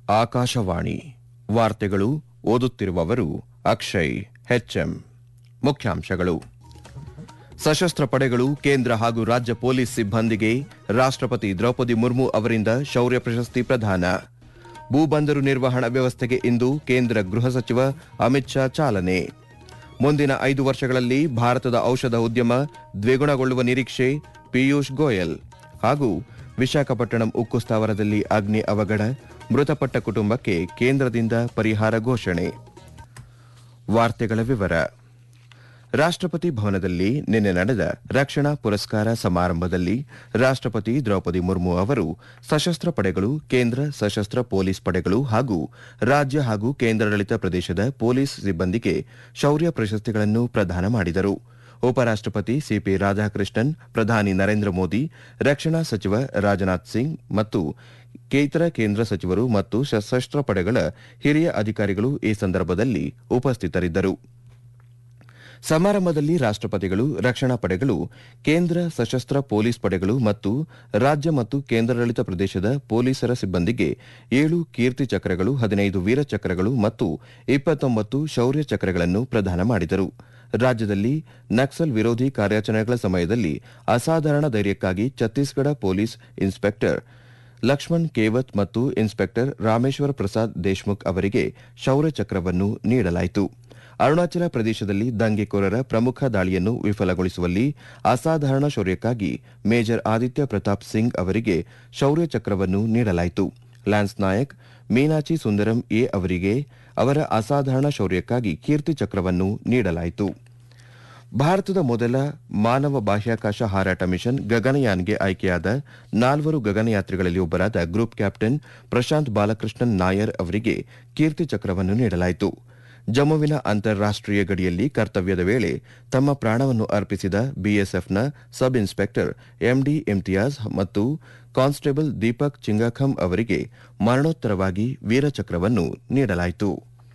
ಆಕಾಶವಾಣಿ ವಾರ್ತೆಗಳು ಓದುತ್ತಿರುವವರು ಅಕ್ಷಯ್ ಹೆಚ್ಎಂ ಮುಖ್ಯಾಂಶಗಳು ಸಶಸ್ತ್ರ ಪಡೆಗಳು ಕೇಂದ್ರ ಹಾಗೂ ರಾಜ್ಯ ಪೊಲೀಸ್ ಸಿಬ್ಬಂದಿಗೆ ರಾಷ್ಟ್ರಪತಿ ದ್ರೌಪದಿ ಮುರ್ಮು ಅವರಿಂದ ಶೌರ್ಯ ಪ್ರಶಸ್ತಿ ಪ್ರದಾನ ಭೂಬಂದರು ನಿರ್ವಹಣಾ ವ್ಯವಸ್ಥೆಗೆ ಇಂದು ಕೇಂದ್ರ ಗೃಹ ಸಚಿವ ಅಮಿತ್ ಶಾ ಚಾಲನೆ ಮುಂದಿನ ಐದು ವರ್ಷಗಳಲ್ಲಿ ಭಾರತದ ಔಷಧ ಉದ್ಯಮ ದ್ವಿಗುಣಗೊಳ್ಳುವ ನಿರೀಕ್ಷೆ ಪಿಯೂಷ್ ಗೋಯಲ್ ಹಾಗೂ ವಿಶಾಖಪಟ್ಟಣಂ ಉಕ್ಕು ಸ್ಥಾವರದಲ್ಲಿ ಅಗ್ನಿ ಅವಘಡ ಮೃತಪಟ್ಟ ಕುಟುಂಬಕ್ಕೆ ಕೇಂದ್ರದಿಂದ ಪರಿಹಾರ ಘೋಷಣೆ ವಾರ್ತೆಗಳ ವಿವರ ರಾಷ್ಟ್ರಪತಿ ಭವನದಲ್ಲಿ ನಿನ್ನೆ ನಡೆದ ರಕ್ಷಣಾ ಪುರಸ್ಕಾರ ಸಮಾರಂಭದಲ್ಲಿ ರಾಷ್ಟ್ರಪತಿ ದ್ರೌಪದಿ ಮುರ್ಮು ಅವರು ಸಶಸ್ತ್ರ ಪಡೆಗಳು ಕೇಂದ್ರ ಸಶಸ್ತ್ರ ಪೊಲೀಸ್ ಪಡೆಗಳು ಹಾಗೂ ರಾಜ್ಯ ಹಾಗೂ ಕೇಂದ್ರಾಡಳಿತ ಪ್ರದೇಶದ ಪೊಲೀಸ್ ಸಿಬ್ಬಂದಿಗೆ ಶೌರ್ಯ ಪ್ರಶಸ್ತಿಗಳನ್ನು ಪ್ರದಾನ ಮಾಡಿದರು ಉಪರಾಷ್ಟ್ರಪತಿ ಸಿಪಿ ರಾಧಾಕೃಷ್ಣನ್ ಪ್ರಧಾನಿ ನರೇಂದ್ರ ಮೋದಿ ರಕ್ಷಣಾ ಸಚಿವ ರಾಜನಾಥ್ ಸಿಂಗ್ ಮತ್ತು ಇತರ ಕೇಂದ್ರ ಸಚಿವರು ಮತ್ತು ಸಶಸ್ತ್ರ ಪಡೆಗಳ ಹಿರಿಯ ಅಧಿಕಾರಿಗಳು ಈ ಸಂದರ್ಭದಲ್ಲಿ ಉಪಸ್ಥಿತರಿದ್ದರು ಸಮಾರಂಭದಲ್ಲಿ ರಾಷ್ಟ್ರಪತಿಗಳು ರಕ್ಷಣಾ ಪಡೆಗಳು ಕೇಂದ್ರ ಸಶಸ್ತ್ರ ಪೊಲೀಸ್ ಪಡೆಗಳು ಮತ್ತು ರಾಜ್ಯ ಮತ್ತು ಕೇಂದ್ರಾಡಳಿತ ಪ್ರದೇಶದ ಪೊಲೀಸರ ಸಿಬ್ಬಂದಿಗೆ ಏಳು ಕೀರ್ತಿ ಚಕ್ರಗಳು ಹದಿನೈದು ವೀರ ಚಕ್ರಗಳು ಮತ್ತು ಇಪ್ಪತ್ತೊಂಬತ್ತು ಶೌರ್ಯ ಚಕ್ರಗಳನ್ನು ಪ್ರದಾನ ಮಾಡಿದರು ರಾಜ್ಯದಲ್ಲಿ ನಕ್ಸಲ್ ವಿರೋಧಿ ಕಾರ್ಯಾಚರಣೆಗಳ ಸಮಯದಲ್ಲಿ ಅಸಾಧಾರಣ ಧೈರ್ಯಕ್ಕಾಗಿ ಛತ್ತೀಸ್ಗಢ ಪೊಲೀಸ್ ಇನ್ಸ್ಪೆಕ್ಟರ್ ಲಕ್ಷ್ಮಣ್ ಕೇವತ್ ಮತ್ತು ಇನ್ಸ್ಪೆಕ್ಟರ್ ರಾಮೇಶ್ವರ ಪ್ರಸಾದ್ ದೇಶ್ಮುಖ್ ಅವರಿಗೆ ಶೌರ್ಯ ಚಕ್ರವನ್ನು ನೀಡಲಾಯಿತು ಅರುಣಾಚಲ ಪ್ರದೇಶದಲ್ಲಿ ದಂಗೆಕೋರರ ಪ್ರಮುಖ ದಾಳಿಯನ್ನು ವಿಫಲಗೊಳಿಸುವಲ್ಲಿ ಅಸಾಧಾರಣ ಶೌರ್ಯಕ್ಕಾಗಿ ಮೇಜರ್ ಆದಿತ್ಯ ಪ್ರತಾಪ್ ಸಿಂಗ್ ಅವರಿಗೆ ಶೌರ್ಯ ಚಕ್ರವನ್ನು ನೀಡಲಾಯಿತು ಲ್ಯಾನ್ಸ್ ನಾಯಕ್ ಮೀನಾಚಿ ಸುಂದರಂ ಎ ಅವರಿಗೆ ಅವರ ಅಸಾಧಾರಣ ಶೌರ್ಯಕ್ಕಾಗಿ ಕೀರ್ತಿ ಚಕ್ರವನ್ನು ನೀಡಲಾಯಿತು ಭಾರತದ ಮೊದಲ ಮಾನವ ಬಾಹ್ಯಾಕಾಶ ಹಾರಾಟ ಮಿಷನ್ ಗಗನಯಾನ್ಗೆ ಆಯ್ಕೆಯಾದ ನಾಲ್ವರು ಗಗನಯಾತ್ರಿಗಳಲ್ಲಿ ಒಬ್ಬರಾದ ಗ್ರೂಪ್ ಕ್ಯಾಪ್ಟನ್ ಪ್ರಶಾಂತ್ ಬಾಲಕೃಷ್ಣನ್ ನಾಯರ್ ಅವರಿಗೆ ಕೀರ್ತಿ ಚಕ್ರವನ್ನು ನೀಡಲಾಯಿತು ಜಮ್ಮುವಿನ ಅಂತಾರಾಷ್ಟೀಯ ಗಡಿಯಲ್ಲಿ ಕರ್ತವ್ಯದ ವೇಳೆ ತಮ್ಮ ಪ್ರಾಣವನ್ನು ಅರ್ಪಿಸಿದ ಬಿಎಸ್ಎಫ್ನ ಸಬ್ ಇನ್ಸ್ಪೆಕ್ಟರ್ ಎಂಡಿ ಇಮ್ತಿಯಾಜ್ ಮತ್ತು ಕಾನ್ಸ್ಟೇಬಲ್ ದೀಪಕ್ ಚಿಂಗಾಖಂ ಅವರಿಗೆ ಮರಣೋತ್ತರವಾಗಿ ವೀರಚಕ್ರವನ್ನು ನೀಡಲಾಯಿತು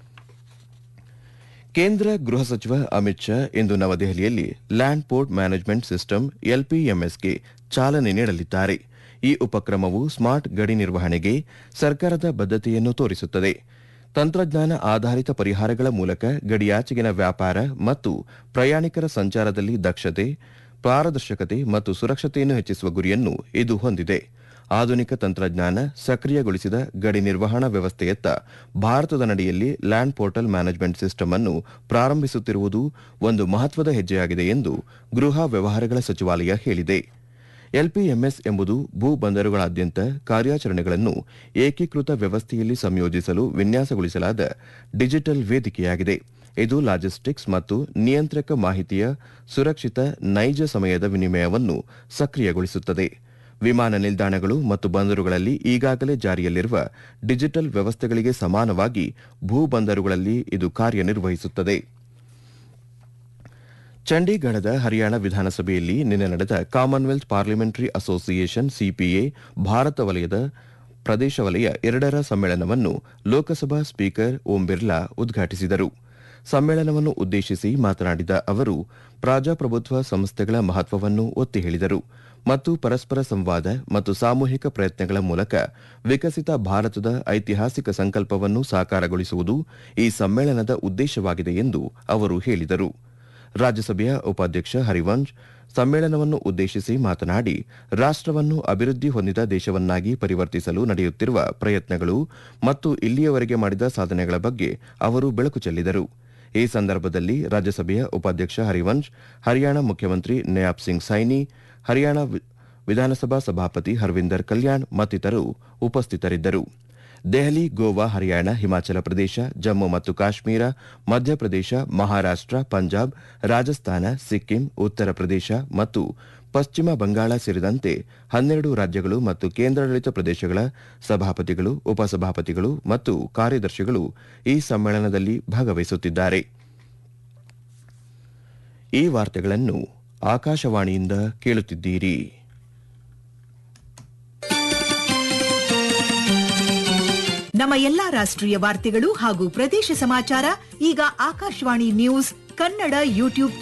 ಕೇಂದ್ರ ಗೃಹ ಸಚಿವ ಅಮಿತ್ ಶಾ ಇಂದು ನವದೆಹಲಿಯಲ್ಲಿ ಲ್ಯಾಂಡ್ ಪೋರ್ಟ್ ಮ್ಯಾನೇಜ್ಮೆಂಟ್ ಸಿಸ್ಟಮ್ ಎಲ್ಪಿಎಂಎಸ್ಗೆ ಚಾಲನೆ ನೀಡಲಿದ್ದಾರೆ ಈ ಉಪಕ್ರಮವು ಸ್ಮಾರ್ಟ್ ಗಡಿ ನಿರ್ವಹಣೆಗೆ ಸರ್ಕಾರದ ಬದ್ಧತೆಯನ್ನು ತೋರಿಸುತ್ತದೆ ತಂತ್ರಜ್ಞಾನ ಆಧಾರಿತ ಪರಿಹಾರಗಳ ಮೂಲಕ ಗಡಿಯಾಚೆಗಿನ ವ್ಯಾಪಾರ ಮತ್ತು ಪ್ರಯಾಣಿಕರ ಸಂಚಾರದಲ್ಲಿ ದಕ್ಷತೆ ಪಾರದರ್ಶಕತೆ ಮತ್ತು ಸುರಕ್ಷತೆಯನ್ನು ಹೆಚ್ಚಿಸುವ ಗುರಿಯನ್ನು ಇದು ಹೊಂದಿದೆ ಆಧುನಿಕ ತಂತ್ರಜ್ಞಾನ ಸಕ್ರಿಯಗೊಳಿಸಿದ ಗಡಿ ನಿರ್ವಹಣಾ ವ್ಯವಸ್ಥೆಯತ್ತ ಭಾರತದ ನಡೆಯಲ್ಲಿ ಲ್ಯಾಂಡ್ ಪೋರ್ಟಲ್ ಮ್ಯಾನೇಜ್ಮೆಂಟ್ ಸಿಸ್ಟಮ್ ಅನ್ನು ಪ್ರಾರಂಭಿಸುತ್ತಿರುವುದು ಒಂದು ಮಹತ್ವದ ಹೆಜ್ಜೆಯಾಗಿದೆ ಎಂದು ಗೃಹ ವ್ಯವಹಾರಗಳ ಸಚಿವಾಲಯ ಹೇಳಿದೆ ಎಲ್ಪಿಎಂಎಸ್ ಎಂಬುದು ಭೂ ಬಂದರುಗಳಾದ್ಯಂತ ಕಾರ್ಯಾಚರಣೆಗಳನ್ನು ಏಕೀಕೃತ ವ್ಯವಸ್ಥೆಯಲ್ಲಿ ಸಂಯೋಜಿಸಲು ವಿನ್ಯಾಸಗೊಳಿಸಲಾದ ಡಿಜಿಟಲ್ ವೇದಿಕೆಯಾಗಿದೆ ಇದು ಲಾಜಿಸ್ಟಿಕ್ಸ್ ಮತ್ತು ನಿಯಂತ್ರಕ ಮಾಹಿತಿಯ ಸುರಕ್ಷಿತ ನೈಜ ಸಮಯದ ವಿನಿಮಯವನ್ನು ಸಕ್ರಿಯಗೊಳಿಸುತ್ತದೆ ವಿಮಾನ ನಿಲ್ದಾಣಗಳು ಮತ್ತು ಬಂದರುಗಳಲ್ಲಿ ಈಗಾಗಲೇ ಜಾರಿಯಲ್ಲಿರುವ ಡಿಜಿಟಲ್ ವ್ಯವಸ್ಥೆಗಳಿಗೆ ಸಮಾನವಾಗಿ ಭೂ ಬಂದರುಗಳಲ್ಲಿ ಇದು ಕಾರ್ಯನಿರ್ವಹಿಸುತ್ತದೆ ಚಂಡೀಗಢದ ಹರಿಯಾಣ ವಿಧಾನಸಭೆಯಲ್ಲಿ ನಿನ್ನೆ ನಡೆದ commonwealth parliamentary association C P A Bharat ವಲಯದ ಪ್ರದೇಶ ವಲಯ ಎರಡರ ಸಮ್ಮೇಳನವನ್ನು ಲೋಕಸಭಾ ಸ್ಪೀಕರ್ ಓಂ ಬಿರ್ಲಾ ಉದ್ಘಾಟಿಸಿದರು ಸಮ್ಮೇಳನವನ್ನು ಉದ್ದೇಶಿಸಿ ಮಾತನಾಡಿದ ಅವರು ಪ್ರಜಾಪ್ರಭುತ್ವ ಸಂಸ್ಥೆಗಳ ಮಹತ್ವವನ್ನು ಒತ್ತಿ ಹೇಳಿದರು ಮತ್ತು ಪರಸ್ಪರ ಸಂವಾದ ಮತ್ತು ಸಾಮೂಹಿಕ ಪ್ರಯತ್ನಗಳ ಮೂಲಕ ವಿಕಸಿತ ಭಾರತದ ಐತಿಹಾಸಿಕ ಸಂಕಲ್ಪವನ್ನು ಸಾಕಾರಗೊಳಿಸುವುದು ಈ ಸಮ್ಮೇಳನದ ಉದ್ದೇಶವಾಗಿದೆ ಎಂದು ಅವರು ಹೇಳಿದರು ರಾಜ್ಯಸಭೆಯ ಉಪಾಧ್ಯಕ್ಷ ಹರಿವಂಶ್ ಸಮ್ಮೇಳನವನ್ನು ಉದ್ದೇಶಿಸಿ ಮಾತನಾಡಿ ರಾಷ್ಟವನ್ನು ಅಭಿವೃದ್ಧಿ ಹೊಂದಿದ ದೇಶವನ್ನಾಗಿ ಪರಿವರ್ತಿಸಲು ನಡೆಯುತ್ತಿರುವ ಪ್ರಯತ್ನಗಳು ಮತ್ತು ಇಲ್ಲಿಯವರೆಗೆ ಮಾಡಿದ ಸಾಧನೆಗಳ ಬಗ್ಗೆ ಅವರು ಬೆಳಕು ಚೆಲ್ಲಿದರು ಈ ಸಂದರ್ಭದಲ್ಲಿ ರಾಜ್ಯಸಭೆಯ ಉಪಾಧ್ಯಕ್ಷ ಹರಿವಂಶ್ ಹರಿಯಾಣ ಮುಖ್ಯಮಂತ್ರಿ ನಯಾಬ್ ಸಿಂಗ್ ಸೈನಿ ಹರಿಯಾಣ ವಿಧಾನಸಭಾ ಸಭಾಪತಿ ಹರ್ವಿಂದರ್ ಕಲ್ಯಾಣ್ ಮತ್ತಿತರರು ಉಪಸ್ಥಿತರಿದ್ದರು ದೆಹಲಿ ಗೋವಾ ಹರಿಯಾಣ ಹಿಮಾಚಲ ಪ್ರದೇಶ ಜಮ್ಮು ಮತ್ತು ಕಾಶ್ಮೀರ ಮಧ್ಯಪ್ರದೇಶ ಮಹಾರಾಷ್ಟ್ರ ಪಂಜಾಬ್ ರಾಜಸ್ಥಾನ ಸಿಕ್ಕಿಂ ಉತ್ತರ ಪ್ರದೇಶ ಮತ್ತು ಪಶ್ಚಿಮ ಬಂಗಾಳ ಸೇರಿದಂತೆ ಹನ್ನೆರಡು ರಾಜ್ಯಗಳು ಮತ್ತು ಕೇಂದ್ರಾಡಳಿತ ಪ್ರದೇಶಗಳ ಸಭಾಪತಿಗಳು ಉಪಸಭಾಪತಿಗಳು ಮತ್ತು ಕಾರ್ಯದರ್ಶಿಗಳು ಈ ಸಮ್ಮೇಳನದಲ್ಲಿ ಭಾಗವಹಿಸುತ್ತಿದ್ದಾರೆ ಈ ವಾರ್ತೆಗಳನ್ನು ಆಕಾಶವಾಣಿಯಿಂದ ಕೇಳುತ್ತಿದ್ದೀರಿ ನಮ್ಮ ಎಲ್ಲಾ ರಾಷ್ಟ್ರೀಯ ವಾರ್ತೆಗಳು ಹಾಗೂ ಪ್ರದೇಶ ಸಮಾಚಾರ ಈಗ ಆಕಾಶವಾಣಿ ನ್ಯೂಸ್ ಕನ್ನಡ ಯೂಟ್ಯೂಬ್